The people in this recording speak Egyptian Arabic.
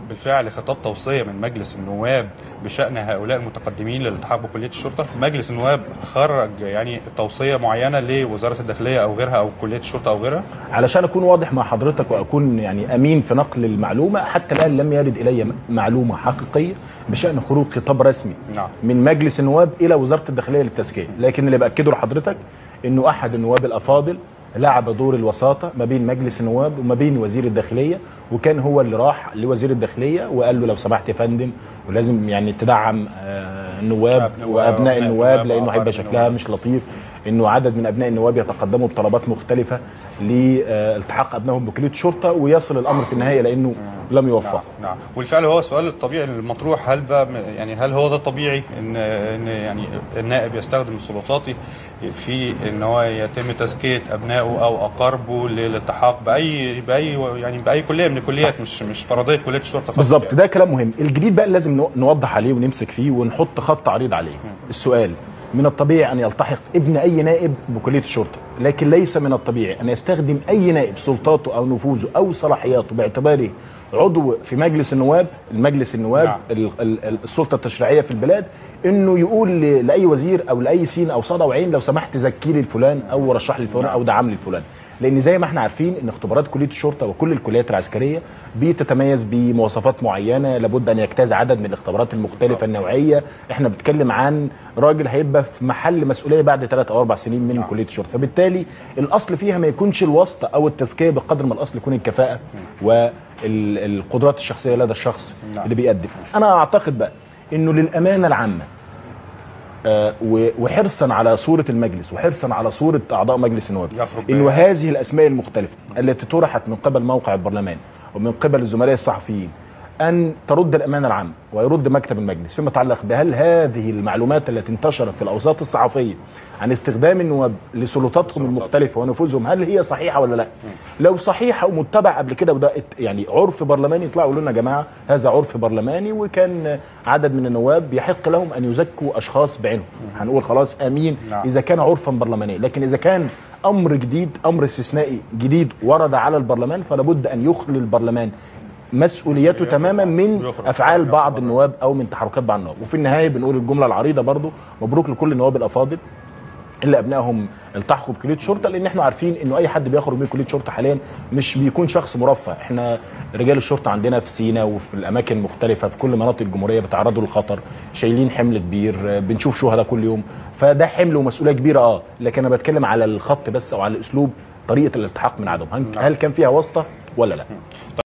بالفعل خطاب توصيه من مجلس النواب بشان هؤلاء المتقدمين للالتحاق بكليه الشرطه مجلس النواب خرج يعني توصيه معينه لوزاره الداخليه او غيرها او كليه الشرطه او غيرها علشان اكون واضح مع حضرتك واكون يعني امين في نقل المعلومه حتى الان لم يرد الي معلومه حقيقيه بشان خروج خطاب رسمي نعم من مجلس النواب الى وزاره الداخليه للتزكيه لكن اللي باكده لحضرتك انه احد النواب الافاضل لعب دور الوساطه ما بين مجلس النواب وما بين وزير الداخليه وكان هو اللي راح لوزير الداخليه وقال له لو سمحت يا فندم ولازم يعني تدعم آه، النواب أبناء- وابناء وأبناء النواب النواب لانه وأقارب هيبقى شكلها النواب. مش لطيف انه عدد من ابناء النواب يتقدموا بطلبات مختلفه لالتحاق ابنائهم بكليه الشرطه ويصل الامر في النهايه لانه لم يوفق نعم نعم والفعل هو السؤال الطبيعي المطروح هل بقى م- يعني هل هو ده الطبيعي ان ان يعني النائب يستخدم سلطاته في ان هو يتم تزكيه ابنائه او اقاربه للالتحاق باي باي يعني باي كليه من الكليات مش مش فرضيه كليه الشرطه فقط بالظبط يعني. ده كلام مهم الجديد بقى لازم نو- نوضح عليه ونمسك فيه ونحط خط عريض عليه السؤال من الطبيعي ان يلتحق ابن اي نائب بكليه الشرطه لكن ليس من الطبيعي ان يستخدم اي نائب سلطاته او نفوذه او صلاحياته باعتباره عضو في مجلس النواب المجلس النواب نعم. ال- ال- ال- السلطه التشريعيه في البلاد انه يقول ل- لاي وزير او لاي سين او صاد او عين لو سمحت زكي لي الفلان او رشح لي الفلان نعم. او دعم لي الفلان لان زي ما احنا عارفين ان اختبارات كليه الشرطه وكل الكليات العسكريه بتتميز بمواصفات معينه لابد ان يجتاز عدد من الاختبارات المختلفه النوعيه احنا بنتكلم عن راجل هيبقى في محل مسؤوليه بعد ثلاث او اربع سنين من نعم. كليه الشرطه فبالتالي الاصل فيها ما يكونش الواسطه او التزكيه بقدر ما الاصل يكون الكفاءه والقدرات الشخصيه لدى الشخص نعم. اللي بيقدم انا اعتقد بقى انه للامانه العامه آه، و- وحرصا على صوره المجلس وحرصا على صوره اعضاء مجلس النواب يخرج انه بيان. هذه الاسماء المختلفه التي طرحت من قبل موقع البرلمان ومن قبل الزملاء الصحفيين ان ترد الامانه العامه ويرد مكتب المجلس فيما يتعلق بهل هذه المعلومات التي انتشرت في الاوساط الصحفيه عن استخدام النواب لسلطاتهم المختلفه ونفوذهم هل هي صحيحه ولا لا؟ لو صحيحه ومتبع قبل كده وده ات- يعني عرف برلماني يطلعوا يقولوا لنا يا جماعه هذا عرف برلماني وكان عدد من النواب يحق لهم ان يزكوا اشخاص بعينهم هنقول خلاص امين نعم. اذا كان عرفا برلمانيا لكن اذا كان امر جديد امر استثنائي جديد ورد على البرلمان فلا بد ان يخلي البرلمان مسؤوليته مسؤوليته تماما من ويخرج. افعال يخرج بعض بره. النواب او من تحركات بعض النواب وفي النهايه بنقول الجمله العريضه برضو مبروك لكل النواب الافاضل اللي ابنائهم التحقوا بكليه شرطه لان احنا عارفين انه اي حد بيخرج من كليه شرطه حاليا مش بيكون شخص مرفه احنا رجال الشرطه عندنا في سينا وفي الاماكن المختلفه في كل مناطق الجمهوريه بيتعرضوا للخطر شايلين حمل كبير آه، بنشوف شهداء كل يوم فده حمل ومسؤوليه كبيره اه لكن انا بتكلم على الخط بس او على الاسلوب طريقه الالتحاق من عدم هل- هل كان فيها واسطه ولا لا